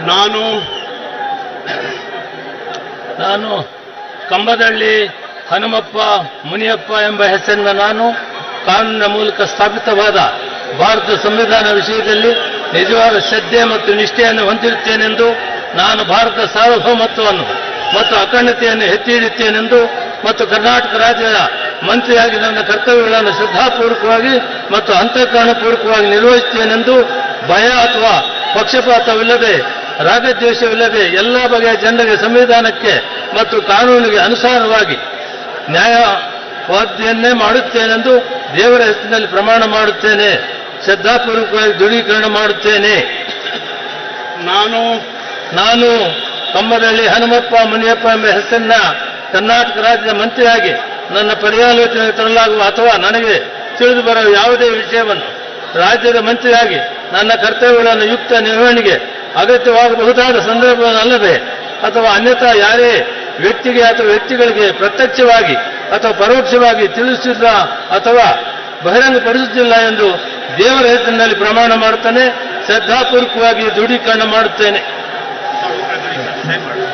ನಾನು ನಾನು ಕಂಬದಳ್ಳಿ ಹನುಮಪ್ಪ ಮುನಿಯಪ್ಪ ಎಂಬ ಹೆಸರಿನ ನಾನು ಕಾನೂನಿನ ಮೂಲಕ ಸ್ಥಾಪಿತವಾದ ಭಾರತ ಸಂವಿಧಾನ ವಿಷಯದಲ್ಲಿ ನಿಜವಾದ ಶ್ರದ್ಧೆ ಮತ್ತು ನಿಷ್ಠೆಯನ್ನು ಹೊಂದಿರುತ್ತೇನೆಂದು ನಾನು ಭಾರತ ಸಾರ್ವಭೌಮತ್ವವನ್ನು ಮತ್ತು ಅಖಂಡತೆಯನ್ನು ಎತ್ತಿ ಹಿಡಿಯುತ್ತೇನೆಂದು ಮತ್ತು ಕರ್ನಾಟಕ ರಾಜ್ಯದ ಮಂತ್ರಿಯಾಗಿ ನನ್ನ ಕರ್ತವ್ಯಗಳನ್ನು ಶ್ರದ್ಧಾಪೂರ್ವಕವಾಗಿ ಮತ್ತು ಅಂತಃಕರಣಪೂರ್ವಕವಾಗಿ ನಿರ್ವಹಿಸುತ್ತೇನೆಂದು ಭಯ ಅಥವಾ ಪಕ್ಷಪಾತವಿಲ್ಲದೆ ರಾಗದ್ವೇಷವಿಲ್ಲದೆ ಎಲ್ಲ ಬಗೆಯ ಜನರಿಗೆ ಸಂವಿಧಾನಕ್ಕೆ ಮತ್ತು ಕಾನೂನಿಗೆ ಅನುಸಾರವಾಗಿ ನ್ಯಾಯವಾದ್ಯನ್ನೇ ಮಾಡುತ್ತೇನೆಂದು ದೇವರ ಹೆಸರಿನಲ್ಲಿ ಪ್ರಮಾಣ ಮಾಡುತ್ತೇನೆ ಶ್ರದ್ಧಾಪೂರ್ವಕವಾಗಿ ದೃಢೀಕರಣ ಮಾಡುತ್ತೇನೆ ನಾನು ನಾನು ಕಮ್ಮದಳ್ಳಿ ಹನುಮಪ್ಪ ಮುನಿಯಪ್ಪ ಎಂಬ ಹೆಸರನ್ನ ಕರ್ನಾಟಕ ರಾಜ್ಯದ ಮಂತ್ರಿಯಾಗಿ ನನ್ನ ಪರ್ಯಾಲೋಚನೆಗೆ ತರಲಾಗುವ ಅಥವಾ ನನಗೆ ತಿಳಿದು ಬರುವ ಯಾವುದೇ ವಿಷಯವನ್ನು ರಾಜ್ಯದ ಮಂತ್ರಿಯಾಗಿ ನನ್ನ ಕರ್ತವ್ಯಗಳನ್ನು ಯುಕ್ತ ನಿರ್ವಹಣೆಗೆ ಅಗತ್ಯವಾಗಬಹುದಾದ ಸಂದರ್ಭವನ್ನಲ್ಲದೆ ಅಥವಾ ಅನ್ಯಥಾ ಯಾರೇ ವ್ಯಕ್ತಿಗೆ ಅಥವಾ ವ್ಯಕ್ತಿಗಳಿಗೆ ಪ್ರತ್ಯಕ್ಷವಾಗಿ ಅಥವಾ ಪರೋಕ್ಷವಾಗಿ ತಿಳಿಸಿಲ್ಲ ಅಥವಾ ಬಹಿರಂಗಪಡಿಸುತ್ತಿಲ್ಲ ಎಂದು ದೇವರ ಹೆಸರಿನಲ್ಲಿ ಪ್ರಮಾಣ ಮಾಡುತ್ತಾನೆ ಶ್ರದ್ಧಾಪೂರ್ವಕವಾಗಿ ದೃಢೀಕರಣ ಮಾಡುತ್ತೇನೆ